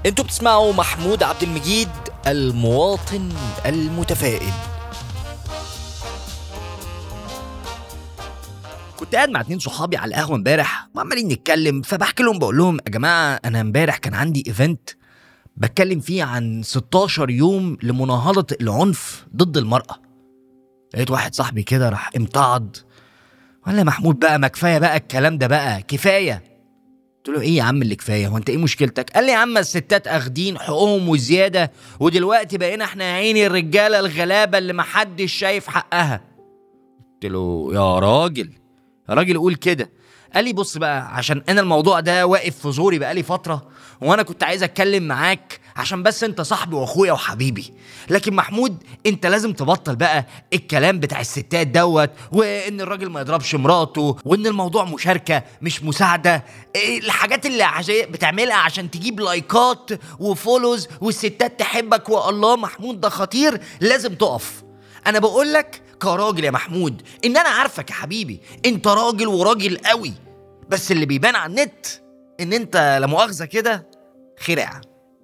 انتوا بتسمعوا محمود عبد المجيد المواطن المتفائل كنت قاعد مع اتنين صحابي على القهوه امبارح وعمالين نتكلم فبحكي لهم بقول لهم يا جماعه انا امبارح كان عندي ايفنت بتكلم فيه عن 16 يوم لمناهضه العنف ضد المراه لقيت واحد صاحبي كده راح امتعض قال لي يا محمود بقى ما كفايه بقى الكلام ده بقى كفايه قلت له ايه يا عم اللي كفايه هو انت ايه مشكلتك قال لي يا عم الستات اخدين حقوقهم وزياده ودلوقتي بقينا احنا يا عيني الرجاله الغلابه اللي محدش شايف حقها قلت له يا راجل يا راجل قول كده قال لي بص بقى عشان انا الموضوع ده واقف في زوري بقالي فتره وانا كنت عايز اتكلم معاك عشان بس انت صاحبي واخويا وحبيبي لكن محمود انت لازم تبطل بقى الكلام بتاع الستات دوت وان الراجل ما يضربش مراته وان الموضوع مشاركه مش مساعده إيه الحاجات اللي عش- بتعملها عشان تجيب لايكات وفولوز والستات تحبك والله محمود ده خطير لازم تقف انا بقول لك كراجل يا محمود ان انا عارفك يا حبيبي انت راجل وراجل قوي بس اللي بيبان على النت ان انت لا مؤاخذه كده خرع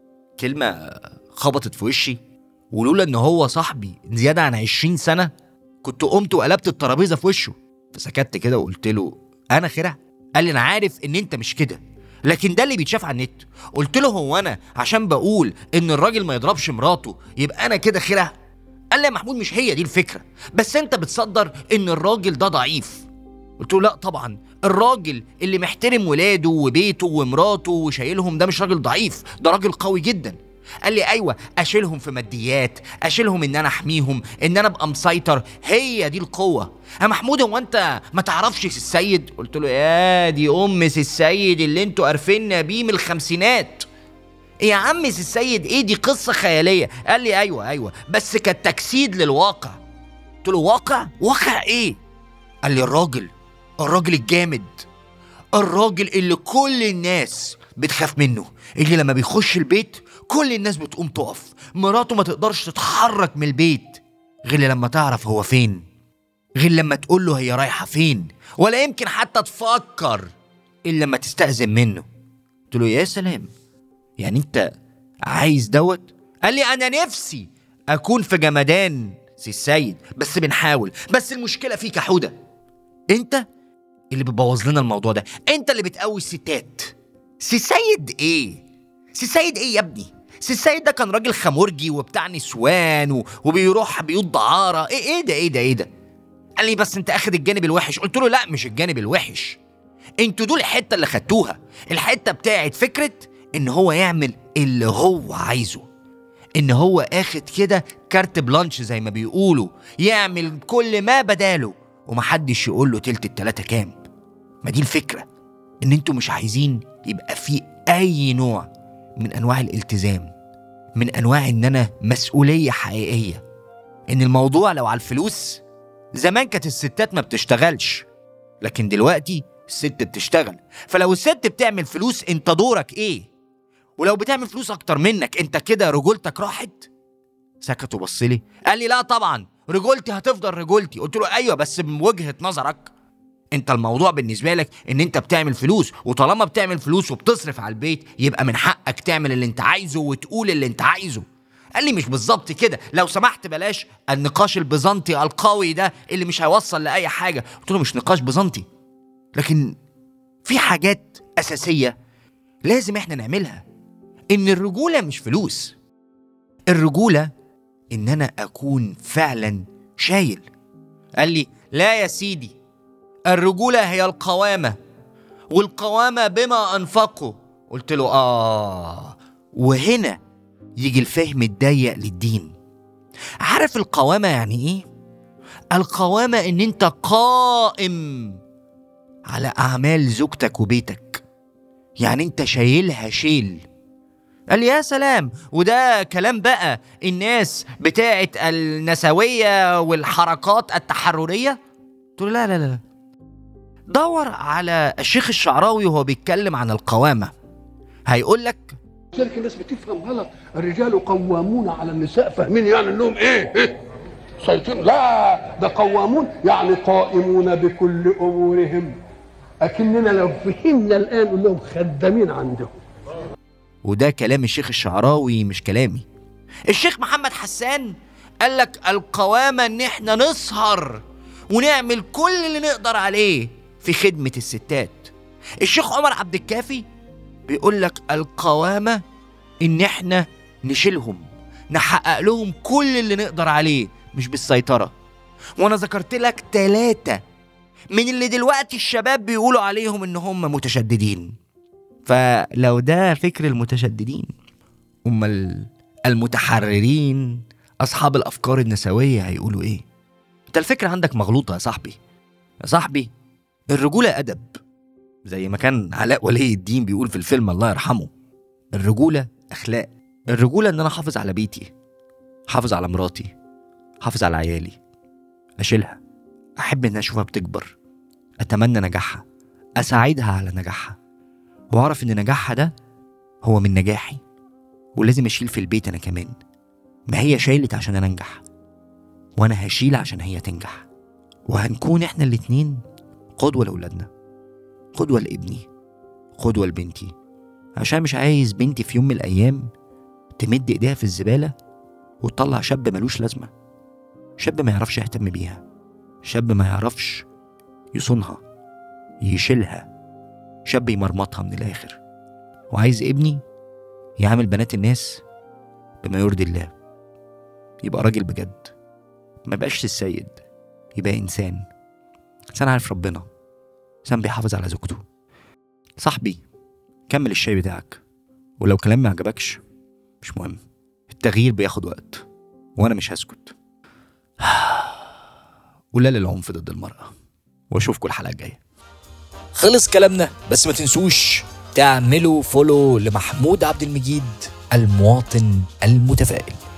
كلمه خبطت في وشي ولولا ان هو صاحبي زياده عن 20 سنه كنت قمت وقلبت الترابيزه في وشه فسكت كده وقلت له انا خرع قال لي انا عارف ان انت مش كده لكن ده اللي بيتشاف على النت قلت له هو انا عشان بقول ان الراجل ما يضربش مراته يبقى انا كده خرع قال لي يا محمود مش هي دي الفكره بس انت بتصدر ان الراجل ده ضعيف قلت له لا طبعا الراجل اللي محترم ولاده وبيته ومراته وشايلهم ده مش راجل ضعيف ده راجل قوي جدا قال لي ايوه اشيلهم في ماديات اشيلهم ان انا احميهم ان انا ابقى مسيطر هي دي القوه يا محمود هو انت ما تعرفش سي السيد قلت له يا دي ام سي السيد اللي انتوا عارفيننا بيه من الخمسينات يا عم سي السيد ايه دي قصه خياليه قال لي ايوه ايوه بس كانت تجسيد للواقع قلت له واقع واقع ايه قال لي الراجل الراجل الجامد الراجل اللي كل الناس بتخاف منه اللي لما بيخش البيت كل الناس بتقوم تقف مراته ما تقدرش تتحرك من البيت غير لما تعرف هو فين غير لما تقول له هي رايحة فين ولا يمكن حتى تفكر إلا لما تستأذن منه قلت له يا سلام يعني انت عايز دوت قال لي انا نفسي اكون في جمدان سي السيد بس بنحاول بس المشكله فيك يا حوده انت اللي بتبوظ لنا الموضوع ده انت اللي بتقوي الستات سي السيد ايه سي السيد ايه يا ابني سي السيد ده كان راجل خمرجي وبتاع نسوان و... وبيروح بيوت دعاره ايه ايه ده ايه ده ايه ده قال لي بس انت اخد الجانب الوحش قلت له لا مش الجانب الوحش انتوا دول الحته اللي خدتوها الحته بتاعت فكره ان هو يعمل اللي هو عايزه ان هو اخد كده كارت بلانش زي ما بيقولوا يعمل كل ما بداله ومحدش يقول له تلت التلاتة كام ما دي الفكرة ان انتوا مش عايزين يبقى في اي نوع من انواع الالتزام من انواع ان انا مسؤولية حقيقية ان الموضوع لو على الفلوس زمان كانت الستات ما بتشتغلش لكن دلوقتي الست بتشتغل فلو الست بتعمل فلوس انت دورك ايه ولو بتعمل فلوس اكتر منك انت كده رجولتك راحت سكت وبص لي قال لي لا طبعا رجولتي هتفضل رجولتي قلت له ايوه بس من وجهه نظرك انت الموضوع بالنسبه لك ان انت بتعمل فلوس وطالما بتعمل فلوس وبتصرف على البيت يبقى من حقك تعمل اللي انت عايزه وتقول اللي انت عايزه قال لي مش بالظبط كده لو سمحت بلاش النقاش البيزنطي القوي ده اللي مش هيوصل لاي حاجه قلت له مش نقاش بيزنطي لكن في حاجات اساسيه لازم احنا نعملها ان الرجوله مش فلوس الرجوله ان انا اكون فعلا شايل قال لي لا يا سيدي الرجوله هي القوامه والقوامه بما انفقوا قلت له اه وهنا يجي الفهم الضيق للدين عارف القوامه يعني ايه القوامه ان انت قائم على اعمال زوجتك وبيتك يعني انت شايلها شيل قال لي يا سلام وده كلام بقى الناس بتاعت النسوية والحركات التحررية قلت له لا لا لا دور على الشيخ الشعراوي وهو بيتكلم عن القوامة هيقول لك لذلك الناس بتفهم غلط الرجال قوامون على النساء فاهمين يعني انهم ايه ايه سيطرون لا ده قوامون يعني قائمون بكل امورهم اكننا لو فهمنا الان نقول لهم خدامين عندهم وده كلام الشيخ الشعراوي مش كلامي الشيخ محمد حسان قال لك القوامة ان احنا نسهر ونعمل كل اللي نقدر عليه في خدمة الستات الشيخ عمر عبد الكافي بيقول لك القوامة ان احنا نشيلهم نحقق لهم كل اللي نقدر عليه مش بالسيطرة وانا ذكرت لك ثلاثة من اللي دلوقتي الشباب بيقولوا عليهم ان هم متشددين فلو ده فكر المتشددين امال المتحررين اصحاب الافكار النسويه هيقولوا ايه انت الفكره عندك مغلوطه يا صاحبي يا صاحبي الرجوله ادب زي ما كان علاء ولي الدين بيقول في الفيلم الله يرحمه الرجوله اخلاق الرجوله ان انا احافظ على بيتي احافظ على مراتي احافظ على عيالي اشيلها احب ان اشوفها بتكبر اتمنى نجاحها اساعدها على نجاحها واعرف ان نجاحها ده هو من نجاحي ولازم اشيل في البيت انا كمان ما هي شايلت عشان انا انجح وانا هشيل عشان هي تنجح وهنكون احنا الاتنين قدوة لأولادنا قدوة لابني قدوة لبنتي عشان مش عايز بنتي في يوم من الأيام تمد إيديها في الزبالة وتطلع شاب ملوش لازمة شاب ما يعرفش يهتم بيها شاب ما يعرفش يصونها يشيلها شاب يمرمطها من الآخر وعايز ابني يعامل بنات الناس بما يرضي الله يبقى راجل بجد ما بقاش السيد يبقى إنسان إنسان عارف ربنا إنسان بيحافظ على زوجته صاحبي كمل الشاي بتاعك ولو كلام ما عجبكش مش مهم التغيير بياخد وقت وأنا مش هسكت ولا للعنف ضد المرأة وأشوفكم الحلقة الجاية خلص كلامنا بس ما تنسوش تعملوا فولو لمحمود عبد المجيد المواطن المتفائل